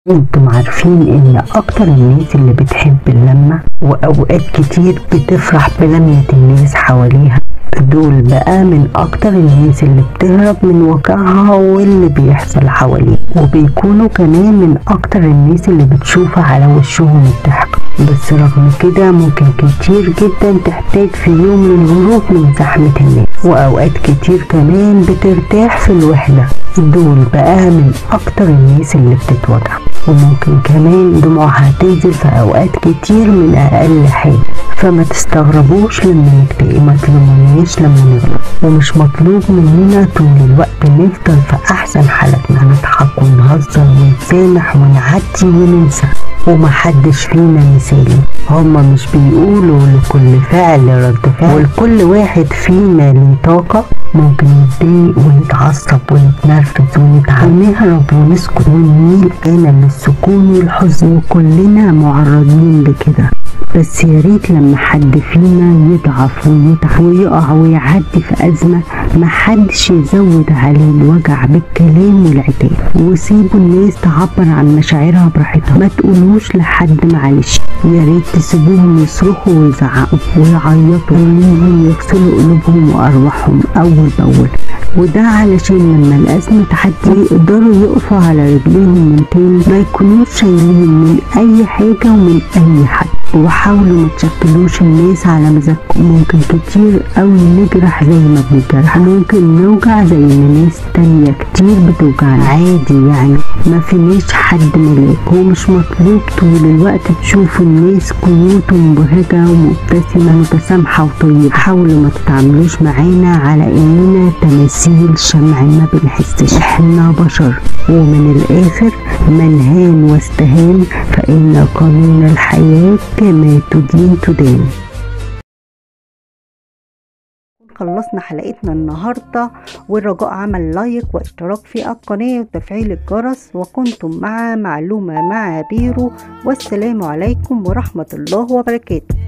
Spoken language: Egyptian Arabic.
انتم عارفين ان اكتر الناس اللي بتحب اللمة واوقات كتير بتفرح بلمة الناس حواليها دول بقى من اكتر الناس اللي بتهرب من واقعها واللي بيحصل حواليه وبيكونوا كمان من اكتر الناس اللي بتشوف على وشهم الضحك بس رغم كده ممكن كتير جدا تحتاج في يوم للهروب من زحمة الناس واوقات كتير كمان بترتاح في الوحدة دول بقى من اكتر الناس اللي بتتوجع وممكن كمان دموعها تنزل في اوقات كتير من اقل حاجة فما تستغربوش لما نكتئب ما تلوموناش لما نغلط ومش مطلوب مننا طول الوقت نفضل في احسن حالتنا نضحك ونهزر ونسامح ونعدي وننسى ومحدش فينا مثالي هما مش بيقولوا لكل فعل رد فعل ولكل واحد فينا ليه طاقة ممكن نتضايق ونتعصب ونتنرفز ونتعب ونهرب ونسكت ونميل انا للسكون والحزن وكلنا معرضين لكده بس يا ريت لما حد فينا يضعف ويتعب ويقع ويعدي في أزمة محدش يزود عليه الوجع بالكلام والعتاب وسيبوا الناس تعبر عن مشاعرها براحتها ما تقولوش لحد معلش يا ريت تسيبوهم يصرخوا ويزعقوا ويعيطوا وينهم يغسلوا قلوبهم وأرواحهم أول بأول وده علشان لما الأزمة تعدي يقدروا يقفوا على رجليهم من تاني ما يكونوش شايلين من أي حاجة ومن أي حد وحاولوا ما تشكلوش الناس على مزاجكم ممكن كتير قوي نجرح زي ما بنجرح ممكن نوجع زي ما ناس تانية كتير بتوجعنا عادي يعني ما فيناش حد ملاك هو مش مطلوب طول الوقت تشوفوا الناس قيوت مبهجة ومبتسمة متسامحة وطيبة حاولوا ما تتعاملوش معانا على اننا تماثيل شمع ما بنحسش احنا بشر ومن الاخر من هان واستهان فان قانون الحياة كما تدين تدان خلصنا حلقتنا النهاردة والرجاء عمل لايك واشتراك في القناة وتفعيل الجرس وكنتم مع معلومة مع بيرو والسلام عليكم ورحمة الله وبركاته